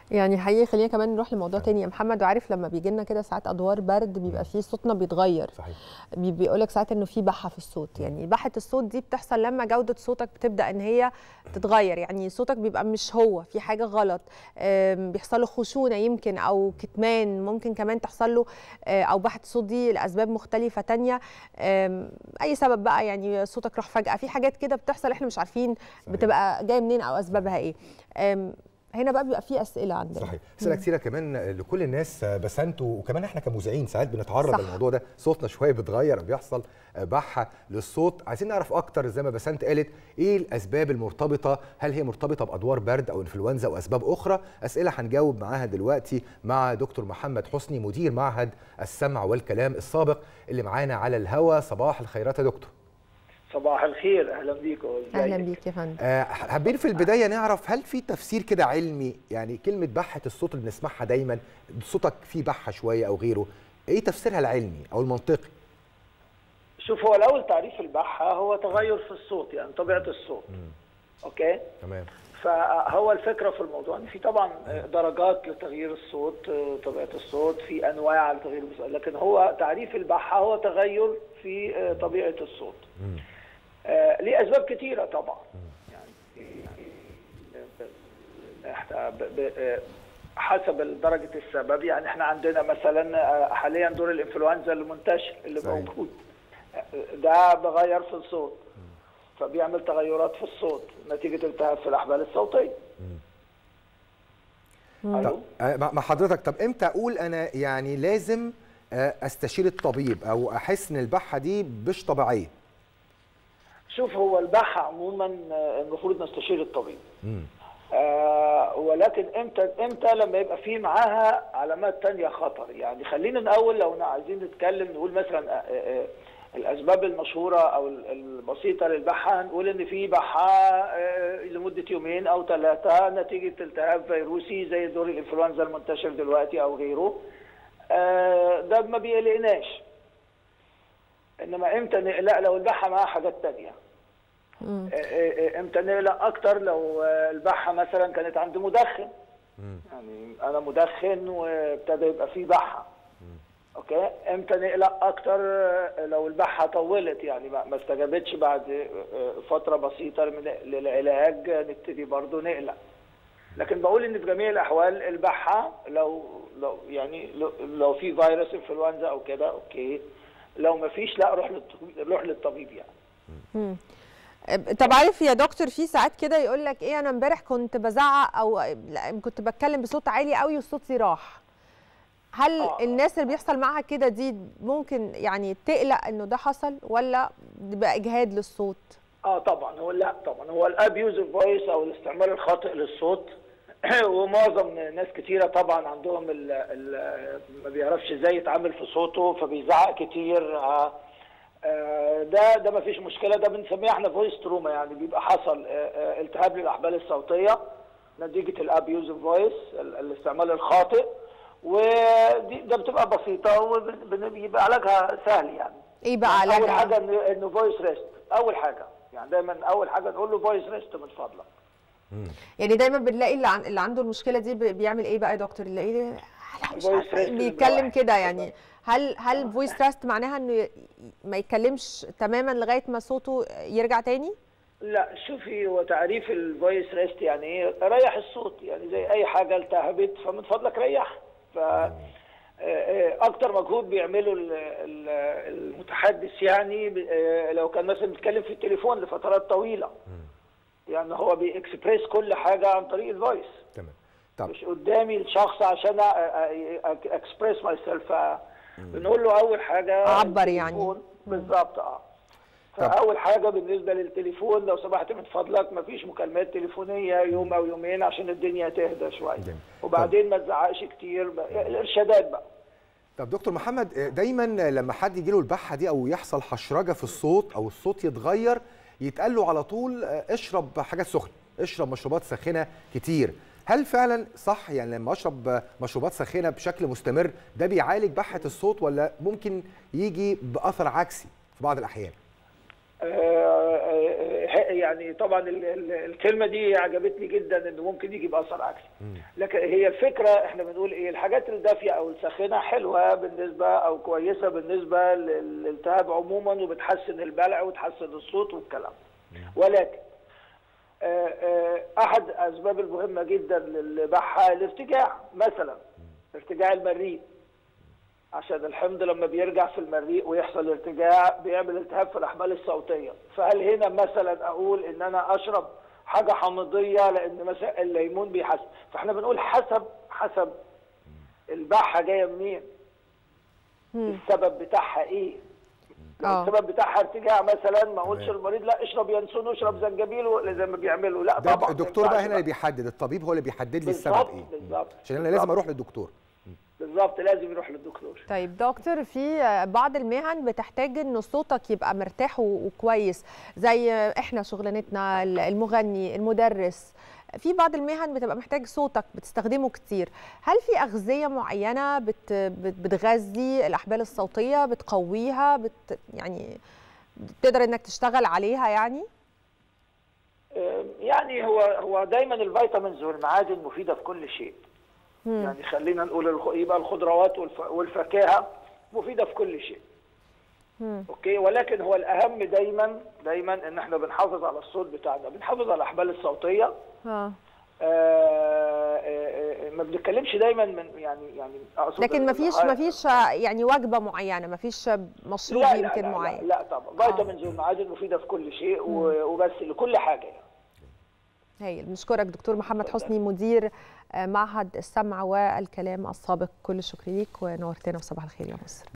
يعني حقيقي خلينا كمان نروح لموضوع تاني يا محمد وعارف لما بيجي لنا كده ساعات ادوار برد بيبقى فيه صوتنا بيتغير صحيح بيقول لك ساعات انه في بحه في الصوت يعني بحه الصوت دي بتحصل لما جوده صوتك بتبدا ان هي تتغير يعني صوتك بيبقى مش هو في حاجه غلط آم، بيحصل له خشونه يمكن او كتمان ممكن كمان تحصل له آه، او بحه الصوت دي لاسباب مختلفه تانية آم، اي سبب بقى يعني صوتك راح فجاه في حاجات كده بتحصل احنا مش عارفين بتبقى جايه منين او اسبابها ايه آم، هنا بقى بيبقى في اسئله عندنا صحيح اسئله كتيره كمان لكل الناس بس انتوا وكمان احنا كمذيعين ساعات بنتعرض صح. للموضوع ده صوتنا شويه بيتغير بيحصل بحه للصوت عايزين نعرف اكتر زي ما بسنت قالت ايه الاسباب المرتبطه هل هي مرتبطه بادوار برد او انفلونزا او اسباب اخرى اسئله هنجاوب معاها دلوقتي مع دكتور محمد حسني مدير معهد السمع والكلام السابق اللي معانا على الهوا صباح الخيرات يا دكتور صباح الخير اهلا بيكم اهلا بيك يا فندم آه، حابين في البدايه نعرف هل في تفسير كده علمي يعني كلمه بحه الصوت اللي بنسمعها دايما صوتك فيه بحه شويه او غيره ايه تفسيرها العلمي او المنطقي شوف هو الاول تعريف البحه هو تغير في الصوت يعني طبيعه الصوت اوكي تمام فهو الفكره في الموضوع ان في طبعا درجات لتغيير الصوت طبيعه الصوت في انواع لتغيير الصوت لكن هو تعريف البحه هو تغير في طبيعه الصوت آه، ليه اسباب كتيره طبعا يعني إحنا ب- ب- آه، حسب درجه السبب يعني احنا عندنا مثلا آه، حاليا دور الانفلونزا المنتشر اللي صحيح. موجود آه، ده بغير في الصوت فبيعمل تغيرات في الصوت نتيجه التهاب في الاحبال الصوتيه طب الو آه، مع مع حضرتك طب امتى اقول انا يعني لازم آه، استشير الطبيب او احس ان البحه دي مش طبيعيه شوف هو البحه عموما آه، المفروض نستشير الطبيب مم. آه ولكن امتى امتى لما يبقى في معاها علامات تانية خطر يعني خلينا الاول لو عايزين نتكلم نقول مثلا آه آه الاسباب المشهوره او ال- البسيطه للبحه نقول ان في بحه آه لمده يومين او ثلاثه نتيجه التهاب فيروسي زي دور الانفلونزا المنتشر دلوقتي او غيره آه ده ما بيقلقناش انما امتى نقلق لو البحه معاها حاجات تانية مم. آه، آه، آه، امتى نقلق اكتر لو آه، البحه مثلا كانت عند مدخن يعني انا مدخن وابتدى يبقى فيه بحه اوكي امتى نقلق اكتر آه، لو البحه طولت يعني ما ما استجابتش بعد آه، آه، فتره بسيطه من للعلاج آه، نبتدي برضه نقلق لكن بقول ان في جميع الاحوال البحه لو لو يعني لو, لو في فيروس انفلونزا او كده اوكي لو ما فيش لا روح للطبيب روح للطبيب يعني مم. طب عارف يا دكتور في ساعات كده يقول لك ايه انا امبارح كنت بزعق او لا، كنت بتكلم بصوت عالي قوي وصوتي راح هل آه. الناس اللي بيحصل معاها كده دي ممكن يعني تقلق انه ده حصل ولا بيبقى اجهاد للصوت اه طبعا هو لا طبعا هو الابيوز فويس او الاستعمال الخاطئ للصوت ومعظم ناس كتيره طبعا عندهم ال ال ما بيعرفش ازاي يتعامل في صوته فبيزعق كتير آه، آه، ده ده ما فيش مشكله ده بنسميه احنا فويس تروما يعني بيبقى حصل آه، آه، التهاب للاحبال الصوتيه نتيجه الابيوز فويس الاستعمال الخاطئ ودي ده بتبقى بسيطه وبيبقى علاجها سهل يعني ايه بقى اول علاجها حاجه إن- انه فويس ريست اول حاجه يعني دايما اول حاجه نقول له فويس ريست من فضلك يعني دايما بنلاقي اللي, عن... اللي عنده المشكله دي بي- بيعمل ايه بقى يا دكتور اللي ايه مش Voice عارفة، rest بيتكلم الواحد. كده يعني هل هل فويس تراست معناها انه ي- ما يتكلمش تماما لغايه ما صوته يرجع تاني لا شوفي هو تعريف الفويس ريست يعني ايه ريح الصوت يعني زي اي حاجه التهبت فمن فضلك ريح ف آه، آه، اكتر مجهود بيعمله ال- ال- المتحدث يعني ب- آه، لو كان مثلا بيتكلم في التليفون لفترات طويله يعني هو بيكسبريس كل حاجه عن طريق الفويس تمام طب مش قدامي الشخص عشان اكسبريس ماي سيلف بنقول له اول حاجه عبر يعني. التليفون. بالظبط اه طب. فاول حاجه بالنسبه للتليفون لو سمحت من فضلك مفيش مكالمات تليفونيه يوم او يومين عشان الدنيا تهدى شويه جميل. وبعدين ما تزعقش كتير بقى- الارشادات بقى طب دكتور محمد آه، دايما لما حد يجي له البحه دي او يحصل حشرجه في الصوت او الصوت يتغير يتقال له على طول آه، اشرب حاجات سخنه اشرب مشروبات ساخنه كتير هل فعلا صح يعني لما اشرب آه، مشروبات ساخنه بشكل مستمر ده بيعالج بحه الصوت ولا ممكن يجي باثر عكسي في بعض الاحيان آه، آه، آه، يعني طبعا ال ال الكلمه دي عجبتني جدا انه ممكن يجيب اثر عكسي لكن هي الفكره احنا بنقول ايه الحاجات الدافيه او الساخنه حلوه بالنسبه او كويسه بالنسبه للالتهاب عموما وبتحسن البلع وتحسن الصوت والكلام ولكن آه، آه، احد اسباب المهمه جدا للبحه الارتجاع مثلا ارتجاع المريء عشان الحمض لما بيرجع في المريء ويحصل ارتجاع بيعمل التهاب في الاحبال الصوتيه فهل هنا مثلا اقول ان انا اشرب حاجه حامضيه لان مثلا الليمون بيحسن فاحنا بنقول حسب حسب البحه جايه منين السبب بتاعها ايه لو آه. السبب بتاعها ارتجاع مثلا ما اقولش تمام. المريض لا اشرب ينسون واشرب زنجبيل زي ما بيعملوا لا ده طبعا الدكتور بقى ما هنا اللي ينفعش بيحدد الطبيب هو اللي بيحدد لي السبب بالظبط ايه بالظبط عشان انا لازم بالظبط. اروح للدكتور بالظبط لازم يروح للدكتور طيب دكتور في بعض المهن بتحتاج ان صوتك يبقى مرتاح و- وكويس زي احنا شغلانتنا المغني المدرس في بعض المهن بتبقى محتاج صوتك بتستخدمه كتير هل في أغذية معينة بت بت- بتغذي الأحبال الصوتية بتقويها بت يعني تقدر انك تشتغل عليها يعني يعني هو هو دايما الفيتامينز والمعادن مفيده في كل شيء يعني خلينا نقول الخ- يبقى الخضروات والف- والفاكهه مفيده في كل شيء اوكي ولكن هو الاهم دايما دايما ان احنا بنحافظ على الصوت بتاعنا بنحافظ على الاحبال الصوتيه اه آه، آه، آه، ما بنتكلمش دايما من يعني يعني اقصد لكن ال- مفيش ال- مفيش يعني وجبة معينة مفيش مشروب لا لا يمكن لا معين لا, لا طبعا فيتامينز والمعادن مفيده في كل شيء و- وبس لكل حاجه يعني هايل بنشكرك دكتور محمد حسني مدير آه، معهد السمع والكلام السابق كل الشكر ليك ونورتنا وصباح الخير يا مصر